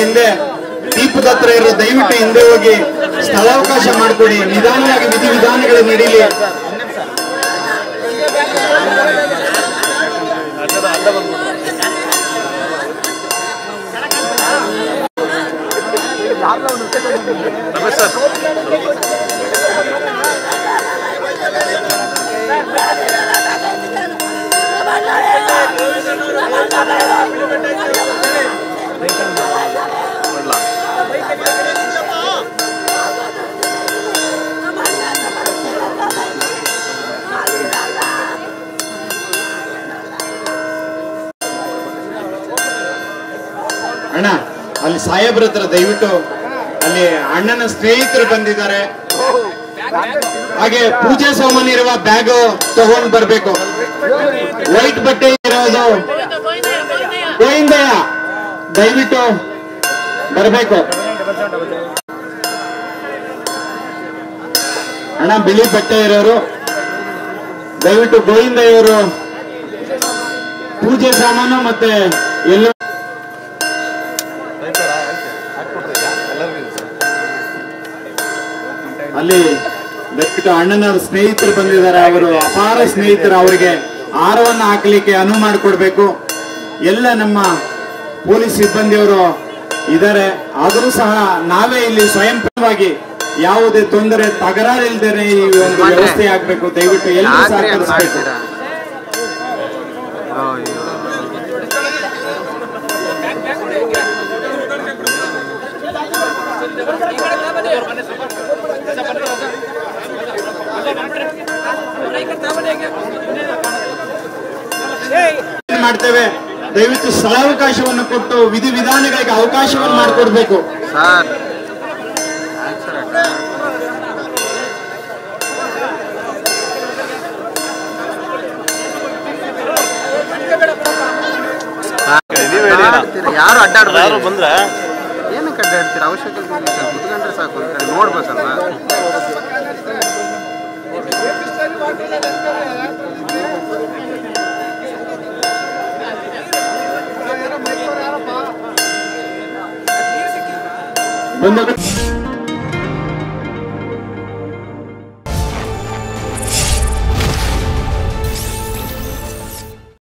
ಹಿಂದೆ ದೀಪದ ಹತ್ರ ಇರೋ ದಯವಿಟ್ಟು ಹಿಂದೆ ಹೋಗಿ ಸ್ಥಳಾವಕಾಶ ಮಾಡಿಕೊಡಿ ನಿಧಾನವಾಗಿ ವಿಧಿವಿಧಾನಗಳು ನಡೀಲಿ ಅಣ್ಣ ಅಲ್ಲಿ ಸಾಹೇಬ್ರ ಹತ್ರ ದಯವಿಟ್ಟು ಅಲ್ಲಿ ಅಣ್ಣನ ಸ್ನೇಹಿತರು ಬಂದಿದ್ದಾರೆ ಹಾಗೆ ಪೂಜೆ ಸಾಮಾನು ಇರುವ ಬ್ಯಾಗ್ ತಗೊಂಡ್ ಬರ್ಬೇಕು ವೈಟ್ ಬಟ್ಟೆ ಇರೋದು ಗೋವಿಂದಯ್ಯ ದಯವಿಟ್ಟು ಬರ್ಬೇಕು ಅಣ್ಣ ಬಿಳಿ ಬಟ್ಟೆ ಇರೋರು ದಯವಿಟ್ಟು ಗೋವಿಂದಯ್ಯವರು ಪೂಜೆ ಸಾಮಾನು ಮತ್ತೆ ಎಲ್ಲ ಅಲ್ಲಿ ದಯವಿಟ್ಟು ಅಣ್ಣನ ಸ್ನೇಹಿತರು ಬಂದಿದ್ದಾರೆ ಅವರು ಅಪಾರ ಸ್ನೇಹಿತರು ಅವರಿಗೆ ಆಹಾರವನ್ನು ಹಾಕಲಿಕ್ಕೆ ಅನುವು ಮಾಡಿಕೊಡ್ಬೇಕು ಎಲ್ಲ ನಮ್ಮ ಪೊಲೀಸ್ ಸಿಬ್ಬಂದಿಯವರು ಇದ್ದಾರೆ ಆದರೂ ಸಹ ನಾವೇ ಇಲ್ಲಿ ಸ್ವಯಂಪ್ರವಾಗಿ ಯಾವುದೇ ತೊಂದರೆ ತಕರಾರು ಇಲ್ದೇನೆ ಈ ಒಂದು ವ್ಯವಸ್ಥೆ ಆಗ್ಬೇಕು ದಯವಿಟ್ಟು ಎಲ್ಲರೂ ಯಾಕ್ರಿ ಹಂಗ್ ಸಹಕರಿಸಬೇಕು ಮಾಡ್ತೀರಾ ಅಯ್ಯೋ ಮಾಡ್ತೇವೆ ದಯವಿಟ್ಟು ಸ್ಥಳಾವಕಾಶವನ್ನು ಕೊಟ್ಟು ವಿಧಿವಿಧಾನಗಳಿಗೆ ಅವಕಾಶವನ್ನು ಮಾಡಿಕೊಡ್ಬೇಕು ಸರ್ ಯಾಕ್ ಸರ್ ಅಟ್ಟ? ಅಡ್ಡಾಡ್ತೀರಾ? ಯಾರು ಅಡ್ಡಾಡ್ಬೇಡಿ ಯಾರು ಬಂದ್ರ ಏನಕ್ಕೆ ಅಡ್ಡಾಡ್ತೀರಾ ಅವಶ್ಯಕತೆ ಇಲ್ಲ ಸರ್ ಕುತ್ಕೊಂಡ್ರೆ ಸಾಕು ಒಂದ್ ಕಡೆ ನೋಡ್ಬೇಕಲ್ವಾ ಬಂದ